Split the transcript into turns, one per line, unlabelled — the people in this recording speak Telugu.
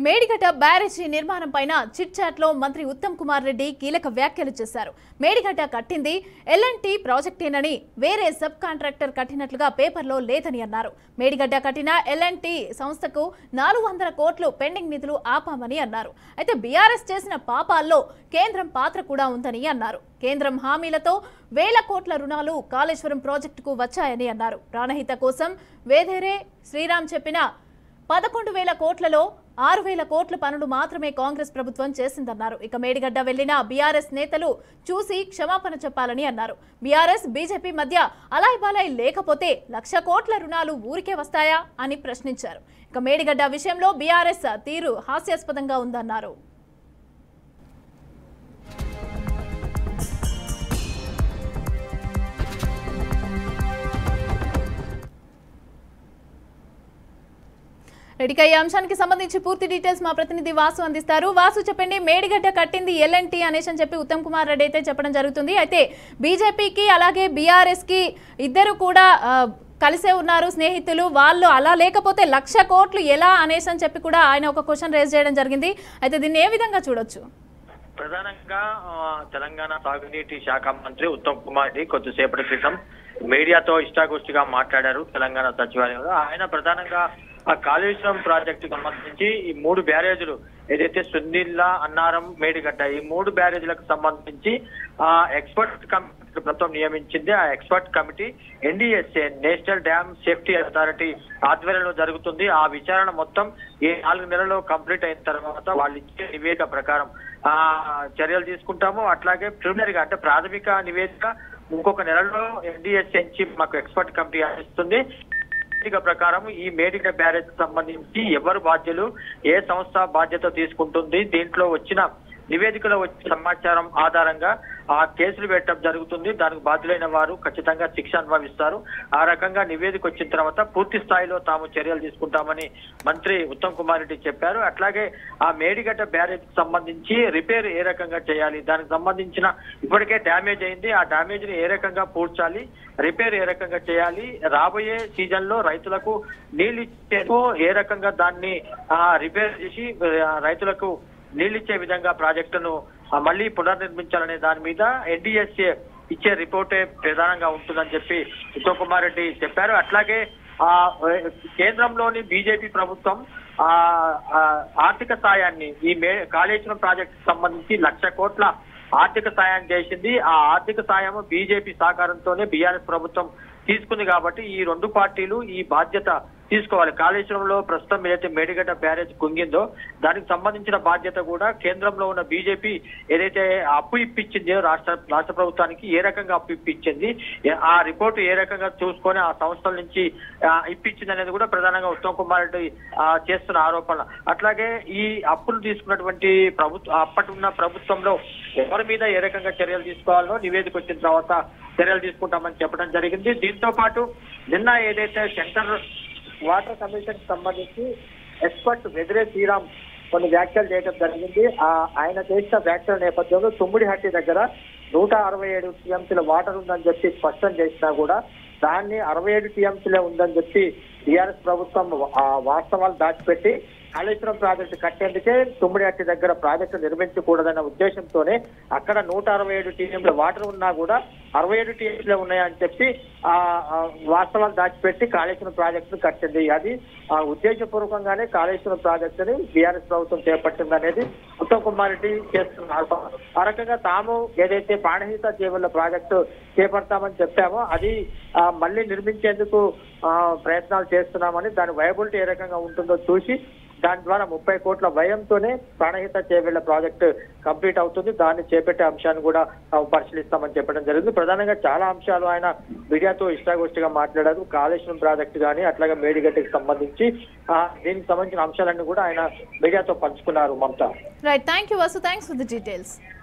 మేడిగడ్డ బ్యారేజీ నిర్మాణం పైన చిట్ చాట్ లో మంత్రి ఉత్తమ్ కుమార్ రెడ్డి కీలక వ్యాఖ్యలు చేశారు మేడిగడ్డ కట్టింది ఎల్ఎన్టీ ప్రాజెక్టేనని వేరే సబ్ కాంట్రాక్టర్ కట్టినట్లుగా పేపర్లో లేదని అన్నారు మేడిగడ్డ కట్టిన ఎల్ఎన్టీ సంస్థకు నాలుగు వందల కోట్లు పెండింగ్ నిధులు ఆపామని అన్నారు అయితే బీఆర్ఎస్ చేసిన పాపాల్లో కేంద్రం పాత్ర కూడా ఉందని అన్నారు కేంద్రం హామీలతో వేల కోట్ల రుణాలు కాళేశ్వరం ప్రాజెక్టుకు వచ్చాయని అన్నారు ప్రాణహిత కోసం వేదేరే శ్రీరామ్ చెప్పిన పదకొండు వేల కోట్లలో ఆరు వేల కోట్ల పనులు మాత్రమే కాంగ్రెస్ ప్రభుత్వం చేసిందన్నారు ఇక మేడిగడ్డ వెళ్లిన బీఆర్ఎస్ నేతలు చూసి క్షమాపణ చెప్పాలని అన్నారు బీఆర్ఎస్ బీజేపీ మధ్య అలాయ్ బాలాయ్ లేకపోతే లక్ష కోట్ల రుణాలు ఊరికే వస్తాయా అని ప్రశ్నించారు ఇక మేడిగడ్డ విషయంలో బీఆర్ఎస్ తీరు హాస్యాస్పదంగా ఉందన్నారు రెడ్డిక ఈ అంశానికి సంబంధించి పూర్తి డీటెయిల్స్ మా ప్రతినిధి వాసు అందిస్తారు వాసు చెప్పండి మేడిగడ్డ కట్టింది ఎల్ఎన్టీ అనేసి అని చెప్పి ఉత్తమ్ కుమార్ రెడ్డి అయితే చెప్పడం జరుగుతుంది అయితే బీజేపీకి అలాగే బీఆర్ఎస్ కి ఇద్దరు కూడా ఆ, కలిసే ఉన్నారు స్నేహితులు వాళ్ళు అలా లేకపోతే లక్ష కోట్లు ఎలా అనేసి అని చెప్పి కూడా ఆయన ఒక క్వశ్చన్ రేజ్ చేయడం జరిగింది అయితే దీన్ని ఏ విధంగా చూడొచ్చు
ప్రధానంగా ఆ, తెలంగాణ సాగునీటి శాఖ మంత్రి ఉత్తమ్ కుమార్ రెడ్డి కొద్దిసేపటి క్రితం మీడియాతో ఇష్టాగోష్ఠిగా మాట్లాడారు తెలంగాణ సచివాలయంలో ఆయన ప్రధానంగా ఆ కాళేశ్వరం ప్రాజెక్టు సంబంధించి ఈ మూడు బ్యారేజీలు ఏదైతే సుందిల్లా అన్నారం మేడిగడ్డ ఈ మూడు బ్యారేజీలకు సంబంధించి ఆ ఎక్స్పర్ట్ కమిటీ ప్రభుత్వం నియమించింది ఆ expert committee NDSA national dam safety authority ఆధ్వర్యంలో జరుగుతుంది ఆ విచారణ మొత్తం ఈ నాలుగు నెలల్లో కంప్లీట్ అయిన తర్వాత వాళ్ళు ఇచ్చే నివేదిక ప్రకారం ఆ చర్యలు తీసుకుంటాము అట్లాగే ప్రిలిమినరీగా అంటే ప్రాథమిక నివేదిక ఇంకొక నెలలో ఎన్డీఎస్ఏ నుంచి మాకు ఎక్స్పర్ట్ కమిటీ అందిస్తుంది నివేదిక ప్రకారం ఈ మేడిగ బ్యారేజ్ సంబంధించి ఎవరు బాధ్యులు ఏ సంస్థ బాధ్యత తీసుకుంటుంది దీంట్లో వచ్చిన నివేదికలో వచ్చిన సమాచారం ఆధారంగా ఆ కేసులు పెట్టడం జరుగుతుంది దానికి బాధ్యులైన వారు ఖచ్చితంగా శిక్ష అనుభవిస్తారు ఆ రకంగా నివేదిక వచ్చిన తర్వాత పూర్తి స్థాయిలో తాము చర్యలు తీసుకుంటామని మంత్రి ఉత్తమ్ కుమార్ రెడ్డి చెప్పారు అట్లాగే ఆ మేడిగడ్డ బ్యారేజ్ కి సంబంధించి రిపేర్ ఏ రకంగా చేయాలి దానికి సంబంధించిన ఇప్పటికే డ్యామేజ్ అయింది ఆ డ్యామేజ్ ని ఏ రకంగా పూడ్చాలి రిపేర్ ఏ రకంగా చేయాలి రాబోయే సీజన్ లో రైతులకు నీళ్ళు ఇచ్చేందుకు ఏ రకంగా దాన్ని ఆ, రిపేర్ చేసి ఆ, రైతులకు నీళ్ళిచ్చే విధంగా ప్రాజెక్టును ఆ, మళ్ళీ పునర్నిర్మించాలనే దాని మీద ఎన్డీఎస్ఏ ఇచ్చే రిపోర్టే ప్రధానంగా ఉంటుందని చెప్పి ఉత్తమ్ కుమార్ రెడ్డి చెప్పారు అట్లాగే ఆ కేంద్రంలోని బీజేపీ ప్రభుత్వం ఆ ఆ, ఆర్థిక సాయాన్ని ఈ మే కాళేశ్వరం ప్రాజెక్టు సంబంధించి లక్ష కోట్ల ఆర్థిక సాయం చేసింది ఆ ఆర్థిక సాయం బీజేపీ సహకారంతోనే బీఆర్ఎస్ ప్రభుత్వం తీసుకుంది కాబట్టి ఈ రెండు పార్టీలు ఈ బాధ్యత తీసుకోవాలి కాళేశ్వరంలో ప్రస్తుతం ఏదైతే మేడిగడ్డ బ్యారేజ్ కుంగిందో దానికి సంబంధించిన బాధ్యత కూడా కేంద్రంలో ఉన్న బీజేపీ ఏదైతే అప్పు ఇప్పించిందో రాష్ట్ర రాష్ట్ర ప్రభుత్వానికి ఏ రకంగా అప్పు ఇప్పించింది ఏ- ఆ రిపోర్టు ఏ రకంగా చూసుకొని ఆ సంస్థల నుంచి ఆ, ఇప్పించింది అనేది కూడా ప్రధానంగా ఉత్తమ్ కుమార్ రెడ్డి ఆ, చేస్తున్న ఆరోపణ అట్లాగే ఈ అప్పులు తీసుకున్నటువంటి ప్రభుత్వం అప్పటి ఉన్న ప్రభుత్వంలో ఎవరి మీద ఏ రకంగా చర్యలు తీసుకోవాలో నివేదిక వచ్చిన తర్వాత చర్యలు తీసుకుంటామని చెప్పడం జరిగింది దీంతో పాటు నిన్న ఏదైతే సెంటర్ వాటర్ కమిషన్ సంబంధించి ఎక్స్పర్ట్ వెదిరే శ్రీరామ్ కొన్ని వ్యాఖ్యలు చేయడం జరిగింది ఆ ఆయన చేసిన వ్యాఖ్యల నేపథ్యంలో తుమ్మిడిహట్టి దగ్గర నూట అరవై ఏడు టీఎంసీల వాటర్ ఉందని చెప్పి స్పష్టం చేసినా కూడా దాన్ని అరవై ఏడు టీఎంసీలే ఉందని చెప్పి టీఆర్ఎస్ ప్రభుత్వం ఆ వాస్తవాలు దాచిపెట్టి కాళేశ్వరం ప్రాజెక్టు కట్టేందుకే తుమ్మిడిహట్టి దగ్గర ప్రాజెక్టు నిర్మించకూడదన్న ఉద్దేశంతోనే అక్కడ నూట అరవై ఏడు టీఎంల వాటర్ ఉన్నా కూడా అరవై ఏడు టీఎంలే ఉన్నాయని చెప్పి ఆ ఆ, వాస్తవాలు దాచిపెట్టి కాళేశ్వరం ప్రాజెక్టును కట్టింది అది ఆ ఉద్దేశపూర్వకంగానే కాళేశ్వరం ప్రాజెక్టుని బీఆర్ఎస్ ప్రభుత్వం చేపట్టింది అనేది ఉత్తమ్ కుమార్ రెడ్డి చేస్తున్న ఆరోపణ ఆ రకంగా తాము ఏదైతే ప్రాణహిత జీవుల ప్రాజెక్టు చేపడతామని చెప్పామో అది ఆ, మళ్ళీ నిర్మించేందుకు ఆ, ప్రయత్నాలు చేస్తున్నామని దాని వయబిలిటీ ఏ రకంగా ఉంటుందో చూసి దాని ద్వారా ముప్పై కోట్ల వ్యయంతోనే ప్రాణహిత చేవేళ్ల ప్రాజెక్టు కంప్లీట్ అవుతుంది దాన్ని చేపట్టే అంశాన్ని కూడా ఆ, పరిశీలిస్తామని చెప్పడం జరిగింది ప్రధానంగా చాలా అంశాలు ఆయన మీడియాతో ఇష్టాగోష్ఠిగా మాట్లాడారు కాళేశ్వరం ప్రాజెక్టు కానీ అట్లాగే మేడిగడ్డకి సంబంధించి ఆ, దీనికి సంబంధించిన అంశాలన్నీ కూడా ఆయన మీడియాతో పంచుకున్నారు Mamata
right thank you Vasu thanks for the details